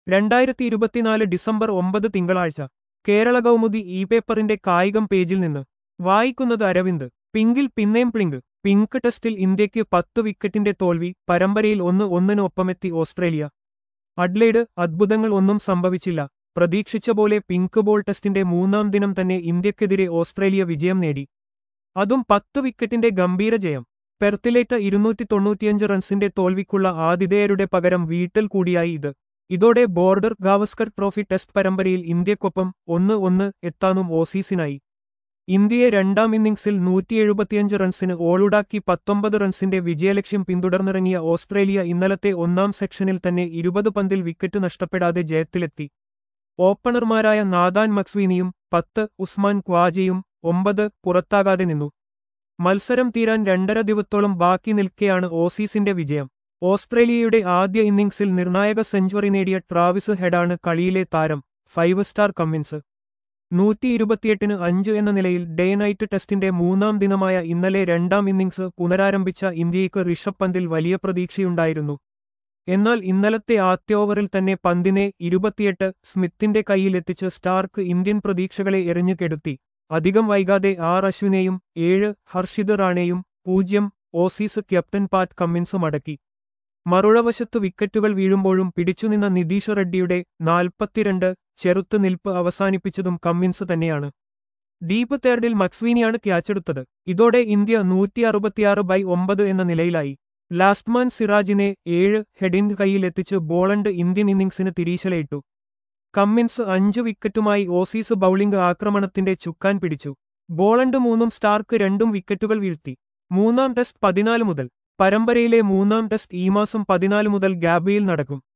രണ്ടായിരത്തി ഇരുപത്തിനാല് ഡിസംബർ ഒമ്പത് തിങ്കളാഴ്ച കേരള കൗമുദി ഇ പേപ്പറിന്റെ കായികം പേജിൽ നിന്ന് വായിക്കുന്നത് അരവിന്ദ് പിങ്കിൽ പിന്നേം പ്ലിങ്ക് പിങ്ക് ടെസ്റ്റിൽ ഇന്ത്യയ്ക്ക് പത്ത് വിക്കറ്റിന്റെ തോൽവി പരമ്പരയിൽ ഒന്ന് ഒന്നിനൊപ്പമെത്തി ഓസ്ട്രേലിയ അഡ്ലൈഡ് അദ്ഭുതങ്ങൾ ഒന്നും സംഭവിച്ചില്ല പ്രതീക്ഷിച്ച പോലെ പിങ്ക് ബോൾ ടെസ്റ്റിന്റെ മൂന്നാം ദിനം തന്നെ ഇന്ത്യക്കെതിരെ ഓസ്ട്രേലിയ വിജയം നേടി അതും പത്ത് വിക്കറ്റിന്റെ ഗംഭീര ജയം പെർത്തിലേറ്റ ഇരുന്നൂറ്റി തൊണ്ണൂറ്റിയഞ്ച് റൺസിന്റെ തോൽവിക്കുള്ള ആതിഥേയരുടെ പകരം വീട്ടിൽ കൂടിയായി ഇത് ഇതോടെ ബോർഡർ ഗാവസ്കർ ട്രോഫി ടെസ്റ്റ് പരമ്പരയിൽ ഇന്ത്യക്കൊപ്പം ഒന്ന് ഒന്ന് എത്താനും ഓസീസിനായി ഇന്ത്യയെ രണ്ടാം ഇന്നിംഗ്സിൽ നൂറ്റി എഴുപത്തിയഞ്ച് റൺസിന് ഓളുടാക്കി പത്തൊമ്പത് റൺസിന്റെ വിജയലക്ഷ്യം പിന്തുടർന്നിറങ്ങിയ ഓസ്ട്രേലിയ ഇന്നലത്തെ ഒന്നാം സെക്ഷനിൽ തന്നെ ഇരുപത് പന്തിൽ വിക്കറ്റ് നഷ്ടപ്പെടാതെ ജയത്തിലെത്തി ഓപ്പണർമാരായ നാദാൻ മക്സ്വീനിയും പത്ത് ഉസ്മാൻ ക്വാജയും ഒമ്പത് പുറത്താകാതെ നിന്നു മത്സരം തീരാൻ രണ്ടര ദിവസത്തോളം ബാക്കി നിൽക്കെയാണ് ഓസീസിന്റെ വിജയം ഓസ്ട്രേലിയയുടെ ആദ്യ ഇന്നിംഗ്സിൽ നിർണായക സെഞ്ചുറി നേടിയ ട്രാവിസ് ഹെഡാണ് കളിയിലെ താരം ഫൈവ് സ്റ്റാർ കമ്മിൻസ് നൂറ്റി ഇരുപത്തിയെട്ടിന് അഞ്ച് എന്ന നിലയിൽ ഡേ നൈറ്റ് ടെസ്റ്റിന്റെ മൂന്നാം ദിനമായ ഇന്നലെ രണ്ടാം ഇന്നിംഗ്സ് പുനരാരംഭിച്ച ഇന്ത്യയ്ക്ക് ഋഷഭ് പന്തിൽ വലിയ പ്രതീക്ഷയുണ്ടായിരുന്നു എന്നാൽ ഇന്നലത്തെ ആദ്യ ഓവറിൽ തന്നെ പന്തിനെ ഇരുപത്തിയെട്ട് സ്മിത്തിന്റെ കൈയിലെത്തിച്ച് സ്റ്റാർക്ക് ഇന്ത്യൻ പ്രതീക്ഷകളെ എറിഞ്ഞു കെടുത്തി അധികം വൈകാതെ ആർ അശ്വിനെയും ഏഴ് ഹർഷിത് റാണേയും പൂജ്യം ഓസീസ് ക്യാപ്റ്റൻ പാറ്റ് കമ്മിൻസ് മടക്കി മറുഴവശത്ത് വിക്കറ്റുകൾ വീഴുമ്പോഴും പിടിച്ചുനിന്ന നിതീഷ് റെഡ്ഡിയുടെ നാൽപ്പത്തിരണ്ട് ചെറുത്ത് നിൽപ്പ് അവസാനിപ്പിച്ചതും കമ്മിൻസ് തന്നെയാണ് ഡീപ് തേർഡിൽ മക്സ്വീനിയാണ് ക്യാച്ചെടുത്തത് ഇതോടെ ഇന്ത്യ നൂറ്റി അറുപത്തിയാറ് ബൈ ഒമ്പത് എന്ന നിലയിലായി ലാസ്റ്റ്മാൻ സിറാജിനെ ഏഴ് ഹെഡിൻ കൈയിലെത്തിച്ച് ബോളണ്ട് ഇന്ത്യൻ ഇന്നിംഗ്സിന് തിരീശലയിട്ടു കമ്മിൻസ് അഞ്ചു വിക്കറ്റുമായി ഓസീസ് ബൌളിംഗ് ആക്രമണത്തിന്റെ ചുക്കാൻ പിടിച്ചു ബോളണ്ട് മൂന്നും സ്റ്റാർക്ക് രണ്ടും വിക്കറ്റുകൾ വീഴ്ത്തി മൂന്നാം ടെസ്റ്റ് പതിനാല് മുതൽ പരമ്പരയിലെ മൂന്നാം ടെസ്റ്റ് ഈ മാസം പതിനാല് മുതൽ ഗാബിയിൽ നടക്കും